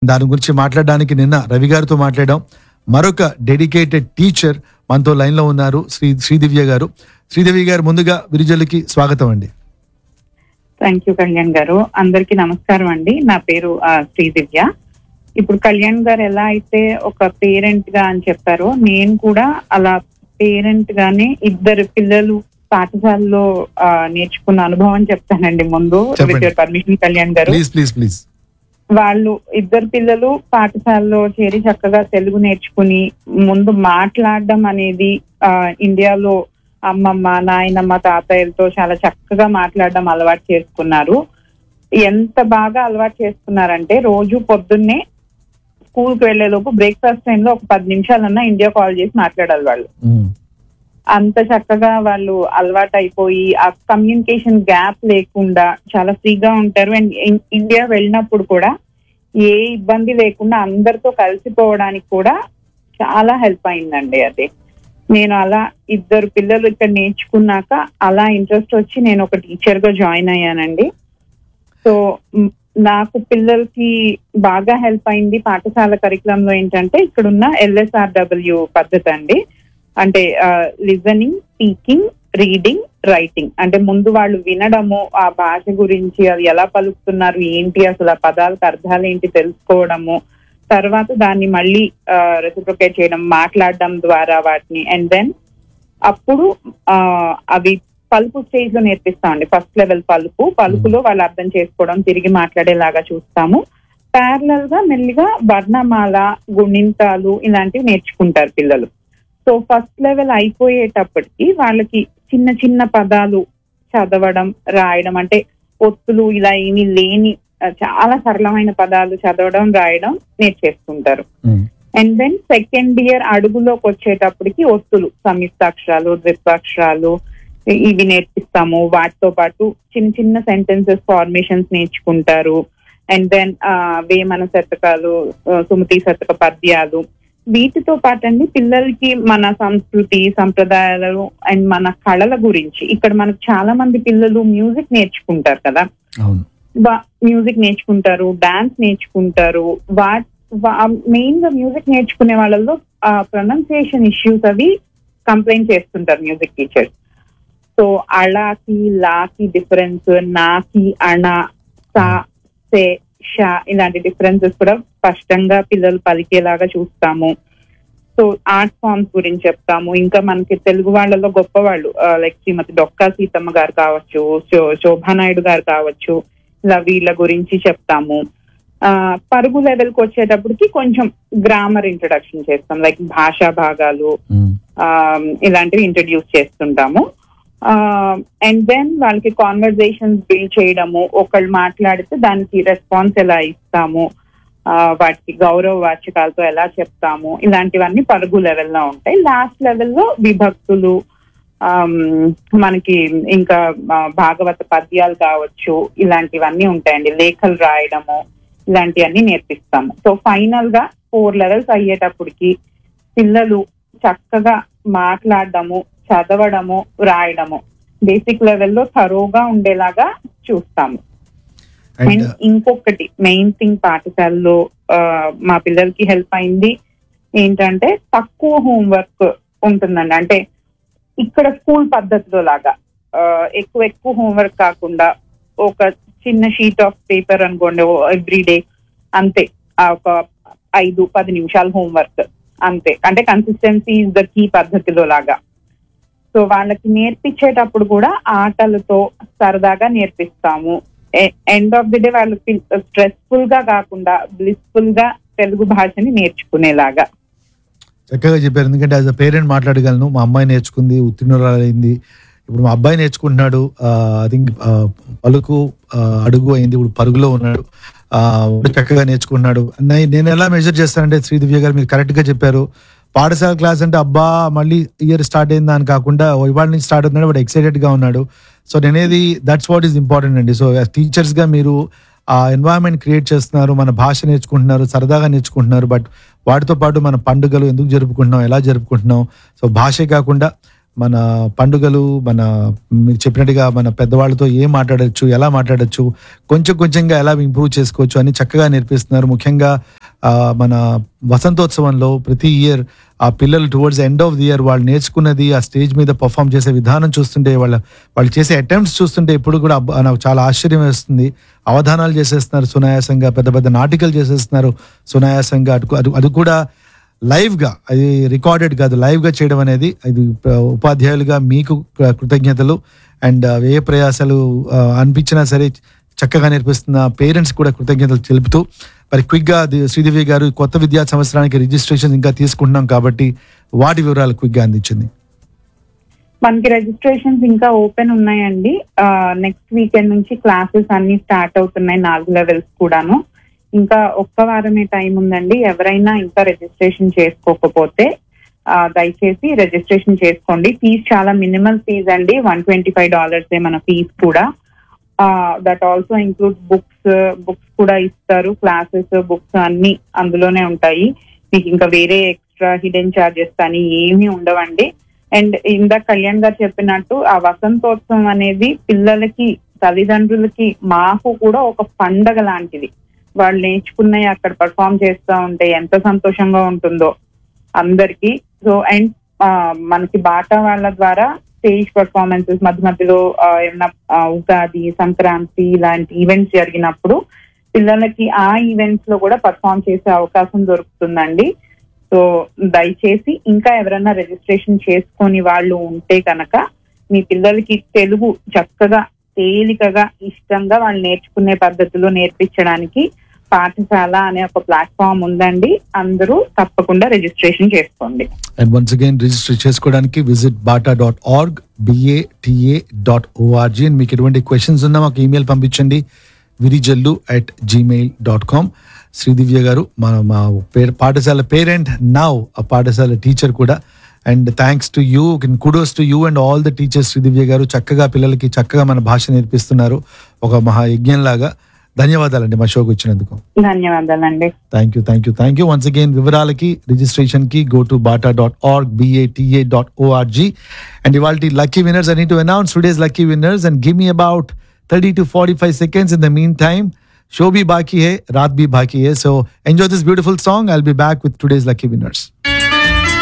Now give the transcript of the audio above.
దాని గురించి మాట్లాడడానికి నిన్న రవి గారితో మాట్లాడాం మరొక డెడికేటెడ్ టీచర్ మనతో లైన్లో ఉన్నారు శ్రీ శ్రీదివ్య గారు శ్రీదేవి గారు ముందుగా విరిజలకి స్వాగతం అండి థ్యాంక్ యూ కళ్యాణ్ గారు అందరికి నమస్కారం అండి నా పేరు ఆ, శ్రీదివ్య ఇప్పుడు కళ్యాణ్ గారు ఎలా అయితే ఒక పేరెంట్ గా అని చెప్పారో నేను కూడా అలా పేరెంట్ గానే ఇద్దరు పిల్లలు పాఠశాలలో ఆ, నేర్చుకున్న అనుభవం చెప్తానండి ముందు చెప్పండి. విత్ యువర్ పర్మిషన్ కళ్యాణ్ గారు ప్లీజ్ ప్లీజ్ ప్లీజ్ వాళ్ళు ఇద్దరు పిల్లలు పాఠశాలలో చేరి చక్కగా తెలుగు నేర్చుకుని ముందు మాట్లాడడం అనేది ఆ, ఇండియాలో అమ్మమ్మ నాయనమ్మ తాతయ్యలతో చాలా చక్కగా మాట్లాడడం అలవాటు చేసుకున్నారు ఎంత బాగా అలవాటు చేసుకున్నారంటే రోజు పొద్దున్నే స్కూల్ కి వెళ్లేలోపు బ్రేక్ఫాస్ట్ టైంలో ఒక పది నిమిషాలన్నా ఇండియా కాల్ చేసి మాట్లాడాలి వాళ్ళు మ్మ్. అంత చక్కగా వాళ్ళు అలవాటు అయిపోయి ఆ కమ్యూనికేషన్ గ్యాప్ లేకుండా చాలా ఫ్రీగా ఉంటారు అండ్ ఇండియా వెళ్ళినప్పుడు కూడా ఏ ఇబ్బంది లేకుండా అందరితో కలిసిపోవడానికి కూడా చాలా హెల్ప్ అయిందండి అది నేను అలా ఇద్దరు పిల్లలు ఇక్కడ నేర్చుకున్నాక అలా ఇంట్రెస్ట్ వచ్చి నేను ఒక టీచర్ గా జాయిన్ అయ్యానండి సో మ్, నాకు పిల్లలకి బాగా హెల్ప్ అయింది పాఠశాల కరికులం లో ఏంటంటే ఇక్కడున్న ఎల్ఎస్ఆర్డబ్ల్యూ పద్ధతి అండి అంటే లిజనింగ్ స్పీకింగ్ రీడింగ్ రైటింగ్ అంటే ముందు వాళ్ళు వినడము ఆ భాష గురించి అది ఎలా పలుకుతున్నారు ఏంటి అసలు ఆ పదాలకు అర్థాలు ఏంటి తెలుసుకోవడము తర్వాత దాన్ని మళ్ళీ రెసిప్రొకేట్ చేయడం మాట్లాడడం ద్వారా వాటిని అండ్ దెన్ అప్పుడు ఆ, అవి పలుపు స్టేజ్ లో నేర్పిస్తామండి ఫస్ట్ లెవెల్ పలుపు పలుపులో వాళ్ళు అర్థం చేసుకోవడం తిరిగి మాట్లాడేలాగా చూస్తాము ప్యారలల్ గా మెల్లిగా వర్ణమాల గుణింతాలు ఇలాంటివి నేర్చుకుంటారు పిల్లలు సో ఫస్ట్ లెవెల్ అయిపోయేటప్పటికి వాళ్ళకి చిన్న చిన్న పదాలు చదవడం రాయడం అంటే ఒత్తులు ఇలా ఏమీ లేని ఆ, చాలా సరళమైన పదాలు చదవడం రాయడం నేర్చేసుకుంటారు మ్మ్. అండ్ దెన్ సెకండ్ ఇయర్ అడుగులోకి వచ్చేటప్పటికి ఒత్తులు సంయుక్తాక్షరాలు ద్విత్వాక్షరాలు ఇ- ఇవి నేర్పిస్తాము వాటితో పాటు చిన్న చిన్న సెంటెన్సెస్ ఫార్మేషన్స్ నేర్చుకుంటారు అండ్ దెన్ వేమన శతకాలు ఆ, సుమతి శతక పద్యాలు వీటితో పాటు అండి పిల్లలకి మన సంస్కృతి సంప్రదాయాలు అండ్ మన కళల గురించి ఇక్కడ మనకు చాలా మంది పిల్లలు మ్యూజిక్ నేర్చుకుంటారు కదా అవును మ్యూజిక్ నేర్చుకుంటారు డాన్స్ నేర్చుకుంటారు వా మెయిన్ గా మ్యూజిక్ నేర్చుకునే వాళ్ళలో ప్రొనౌన్సియేషన్ ఇష్యూస్ అవి కంప్లైంట్ చేస్తుంటారు మ్యూజిక్ టీచర్స్ సో అళాకి లాకి డిఫరెన్స్ నాకి అణ సా సే షా ఇలాంటి డిఫరెన్సెస్ కూడా స్పష్టంగా పిల్లలు పలికేలాగా చూస్తాము సో ఆర్ట్ ఫామ్స్ గురించి చెప్తాము ఇంకా మనకి తెలుగు వాళ్ళలో గొప్ప వాళ్ళు లైక్ శ్రీమతి డొక్కా సీతమ్మ గారు కావచ్చు శో- శోభానాయుడు గారు కావచ్చు ఇలా వీళ్ళ గురించి చెప్తాము ఆ, పరుగు లెవెల్ కి వచ్చేటప్పటికి కొంచెం గ్రామర్ ఇంట్రడక్షన్ చేస్తాం లైక్ భాషా భాగాలు మ్మ్. ఆ, ఇలాంటివి ఇంట్రడ్యూస్ చేస్తుంటాము అండ్ దెన్ వాళ్ళకి కాన్వర్జేషన్స్ బిల్డ్ చేయడము ఒకళ్ళు మాట్లాడితే దానికి రెస్పాన్స్ ఎలా ఇస్తాము ఆ, వాటికి గౌరవ వాచకాలతో ఎలా చెప్తాము ఇలాంటివన్నీ పరుగు లెవెల్లో ఉంటాయి లాస్ట్ లెవెల్లో విభక్తులు ఆమ్, మనకి ఇంకా ఆ, భాగవత పద్యాలు కావచ్చు ఇలాంటివన్నీ ఉంటాయండి లేఖలు రాయడము ఇలాంటివన్నీ నేర్పిస్తాము సో ఫైనల్ గా ఫోర్ లెవెల్స్ అయ్యేటప్పటికి పిల్లలు చక్కగా మాట్లాడడము చదవడము రాయడము బేసిక్ లెవెల్లో థరోగా ఉండేలాగా చూస్తాము అండ్ అండ్ ఇంకొకటి మెయిన్ థింగ్ పాఠశాలలో ఆ, మా పిల్లలకి హెల్ప్ అయింది ఏంటంటే తక్కువ హోంవర్క్ ఉంటుందండి అంటే ఇక్కడ స్కూల్ పద్ధతిలో లాగా ఆ, ఎక్కువ ఎక్కువ హోంవర్క్ కాకుండా ఒక చిన్న షీట్ ఆఫ్ పేపర్ అనుకోండి ఎవ్రీ డే అంతే ఆ ఒక ఐదు పది నిమిషాల హోంవర్క్ అంతే అంటే కన్సిస్టెన్సీ ఇస్ ద కీ పద్ధతిలో లాగా సో వాళ్ళకి నేర్పించేటప్పుడు కూడా ఆటలతో సరదాగా నేర్పిస్తాము ఎండ్ ఆఫ్ ది డే వాళ్ళకి స్ట్రెస్ఫుల్ గా కాకుండా బ్లిస్ఫుల్ గా తెలుగు భాషని నేర్చుకునేలాగా చక్కగా చెప్పారు ఎందుకంటే యాజ్ అ పేరెంట్ మాట్లాడగలను మా అమ్మాయి నేర్చుకుంది ఉత్తీర్ణురాలైంది ఇప్పుడు మా అబ్బాయి నేర్చుకుంటున్నాడు ఐ థింక్ పలుకు ఆ, అడుగు అయింది ఇప్పుడు పరుగులో ఉన్నాడు ఆ, వాడు చక్కగా నేర్చుకుంటున్నాడు నే- నేను ఎలా మెజర్ చేస్తానంటే శ్రీదివ్య గారు మీరు కరెక్ట్ గా చెప్పారు పాఠశాల క్లాస్ అంటే అబ్బా మళ్ళీ ఇయర్ స్టార్ట్ అయిందా అని కాకుండా ఓ ఇవాళ నుంచి స్టార్ట్ అవుతున్నాడు వాడు ఎక్సైటెడ్ గా ఉన్నాడు సో నేనేది దట్స్ వాట్ ఈస్ ఇంపార్టెంట్ అండి సో టీచర్స్ గా మీరు ఆ ఎన్వైరన్మెంట్ క్రియేట్ చేస్తున్నారు మన భాష నేర్చుకుంటున్నారు సరదాగా నేర్చుకుంటున్నారు బట్ వాటితో పాటు మన పండుగలు ఎందుకు జరుపుకుంటున్నాం ఎలా జరుపుకుంటున్నాం సో భాషే కాకుండా మన పండుగలు మన మీకు చెప్పినట్టుగా మన పెద్దవాళ్ళతో ఏం మాట్లాడొచ్చు ఎలా మాట్లాడొచ్చు కొంచెం కొంచెంగా ఎలా ఇంప్రూవ్ చేసుకోవచ్చు అని చక్కగా నేర్పిస్తున్నారు ముఖ్యంగా ఆ, మన వసంతోత్సవంలో ప్రతి ఇయర్ ఆ పిల్లలు towards end of the year వాళ్ళు నేర్చుకున్నది ఆ స్టేజ్ మీద పర్ఫామ్ చేసే విధానం చూస్తుంటే వాళ్ళ వాళ్ళు చేసే అటెంప్ట్స్ చూస్తుంటే ఇప్పుడు కూడా అబ్బా, నాకు చాలా ఆశ్చర్యం వేస్తుంది అవధానాలు చేసేస్తున్నారు సునాయాసంగా పెద్ద పెద్ద నాటికలు చేసేస్తున్నారు సునాయాసంగా అటు అది అది కూడా లైవ్ గా అది రికార్డెడ్ కాదు లైవ్ గా చేయడం అనేది ఇది ప- ఉపాధ్యాయులుగా మీకు కృ- కృతజ్ఞతలు అండ్ ఏ ప్రయాసాలు ఆ, అనిపించినా సరే చక్కగా నేర్పిస్తున్న పేరెంట్స్ కూడా కృతజ్ఞతలు తెలుపుతూ మరి క్విక్ గా ది- శ్రీదేవి గారు కొత్త విద్యా సంవత్సరానికి రిజిస్ట్రేషన్ ఇంకా తీసుకుంటున్నాం కాబట్టి వాటి వివరాలు క్విక్ గా అందించింది మనకి రిజిస్ట్రేషన్స్ ఇంకా ఓపెన్ ఉన్నాయండి నెక్స్ట్ వీకెండ్ నుంచి క్లాసెస్ అన్ని స్టార్ట్ అవుతున్నాయి నాలుగు లెవెల్స్ కూడాను ఇంకా ఒక్క వారమే టైం ఉందండి ఎవరైనా ఇంకా రిజిస్ట్రేషన్ చేసుకోకపోతే ఆ, దయచేసి రిజిస్ట్రేషన్ చేసుకోండి ఫీజ్ చాలా మినిమల్ ఫీజ్ అండి వన్ ట్వంటీ ఫైవ్ డాలర్స్ మన ఫీజ్ కూడా that also include books books కూడా ఇస్తారు క్లాసెస్ బుక్స్ అన్ని అందులోనే ఉంటాయి మీకు ఇంకా వేరే ఎక్స్ట్రా హిడెన్ చార్జెస్ కానీ ఏమీ ఉండవండి అండ్ ఇందాక కళ్యాణ్ గారు చెప్పినట్టు ఆ వసంతోత్సవం అనేది పిల్లలకి తల్లిదండ్రులకి మాకు కూడా ఒక పండగ లాంటిది వాళ్ళు నేర్చుకున్నవి అక్కడ పర్ఫామ్ చేస్తూ ఉంటే ఎంత సంతోషంగా ఉంటుందో అందరికి సో అండ్ మనకి బాటా వాళ్ళ ద్వారా స్టేజ్ పర్ఫార్మెన్సెస్ మధ్య మధ్యలో ఆ, ఏమన్నా ఆ, ఉగాది సంక్రాంతి ఇలాంటి ఈవెంట్స్ జరిగినప్పుడు పిల్లలకి ఆ ఈవెంట్స్ లో కూడా పర్ఫామ్ చేసే అవకాశం దొరుకుతుందండి సో దయచేసి ఇంకా ఎవరైనా రిజిస్ట్రేషన్ చేసుకొని వాళ్ళు ఉంటే కనుక మీ పిల్లలకి తెలుగు చక్కగా తేలికగా ఇష్టంగా వాళ్ళు నేర్చుకునే పద్ధతిలో నేర్పించడానికి పాఠశాల అనే ఒక ప్లాట్ఫామ్ ఉందండి అందరూ తప్పకుండా రిజిస్ట్రేషన్ చేసుకోండి అండ్ వన్స్ అగైన్ రిజిస్టర్ చేసుకోవడానికి visit BATA dot org BATA dot org and మీకు ఎటువంటి క్వశ్చన్స్ ఉన్నా మాకు ఈమెయిల్ పంపించండి Virijallu at gmail dot com Sridivya garu మన మా పేరు పాఠశాల పేరెంట్ నౌ ఆ పాఠశాల టీచర్ కూడా and thanks to you kudos to you and all the teachers Sridivya garu చక్కగా పిల్లలకి చక్కగా మన భాష నేర్పిస్తున్నారు ఒక మహా యజ్ఞంలాగా ధన్యవాదాలండి మా షోకి వచ్చినందుకు ధన్యవాదాలండి thank you thank you thank you once again వివరాలకి రిజిస్ట్రేషన్ కి go to BATA dot org BATA dot org and ఇవాళ lucky winners I need to announce today's lucky winners and give me about thirty to forty five seconds in the mean time show भी बाकी है रात भी बाकी है so enjoy this beautiful song i'll be back with today's lucky winners